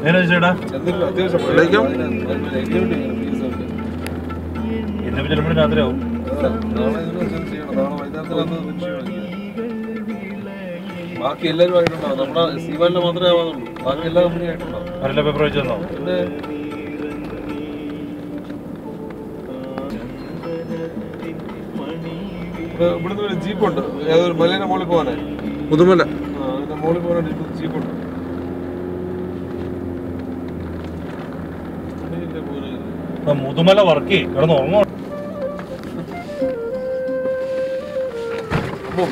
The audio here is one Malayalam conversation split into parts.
നേരെ ചേട്ടാ എന്തെങ്കിലും അത്യാവശ്യം വിളിക്കാം. എഗ്രിമെന്റ് ഫീസ് ഉണ്ട് ഇന്നിപ്പോ ചിലപ്പോൾ രാത്രിയാവും അതാ, നാളെ ഇതിനനുസരിച്ച് ചെയ്യണം നാളെ വൈകുന്നേരത്തിലന്ന് ചെയ്യണം ബാക്കി എല്ലാവരും ആയിട്ടുണ്ടാവും നമ്മുടെ സീവാലിന് മാത്രമേ ആവാന്നുള്ളൂ ബാക്കി എല്ലാ കമ്പനി ആയിട്ടുണ്ടാവും അവരെല്ലാം പേപ്പർ വെച്ച് തന്നോ പിന്നെ ഇവിടെ ഇവിടുന്ന് ഒരു ജീപ്പുണ്ട് ഏതൊരു മലേന്റെ മുകളിൽ പോകാനേ മുതുമല ആ അതിന്റെ മുകളിൽ പോകാനായിട്ട് ജീപ്പുണ്ട് ഇതിന്റെ പോലെ. ആ, മുതുമല വർക്ക് കിടന്ന് ഉറങ്ങോ അപ്പോ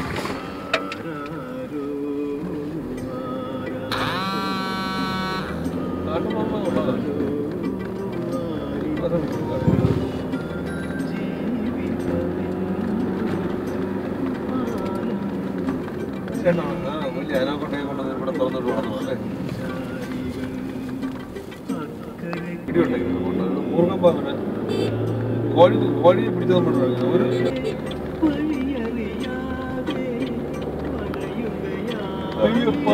കാട്ടുമാങ്ങ കൊള്ളാം. അതാണ് ചേട്ടാ, ആ, വലിയ അനാക്കൊണ്ടയെ കൊണ്ടുവന്ന് ഇവിടെ തുറന്നിട്ട് വളർന്നു അല്ലേ ഇടിയുണ്ടെങ്കിൽ മൂർഖം പാമ്പിനെ കോഴി കോഴിയെ പിടിച്ച് നമ്മൾ ഒരു അയ്യപ്പാ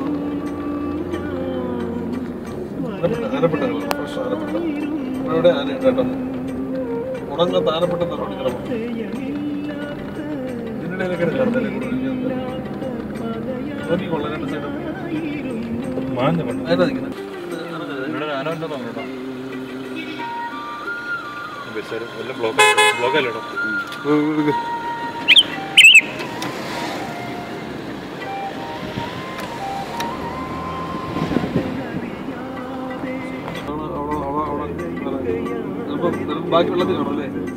ആനപ്പെട്ട ഫ്രഷ് ആനപ്പെട്ട ഇവിടെ ആന കേട്ടോ ഉണങ്ങാത്ത ആനപ്പെട്ട നടപടി കിടക്കും ഇതിനിടയിലൊക്കെ കിടന്നില്ലേ നോക്കി കൊള്ളാം രണ്ട് സൈഡും മാന്തി പണ്ട് അതിനാ നിൽക്കുന്നത് ഇവിടെ ഒരു ആന ഉണ്ടെന്ന് തോന്നുന്നു കേട്ടോ ബസ്സുകാർ വല്ല ബ്ലോക്ക് ബ്ലോക്ക് അല്ലേ കേട്ടോ അവിടെ അവിടെ അവിടെ അവിടെ ചിലപ്പോൾ ചിലപ്പോൾ ബാക്കി വെള്ളത്തിൽ കാണും അല്ലേ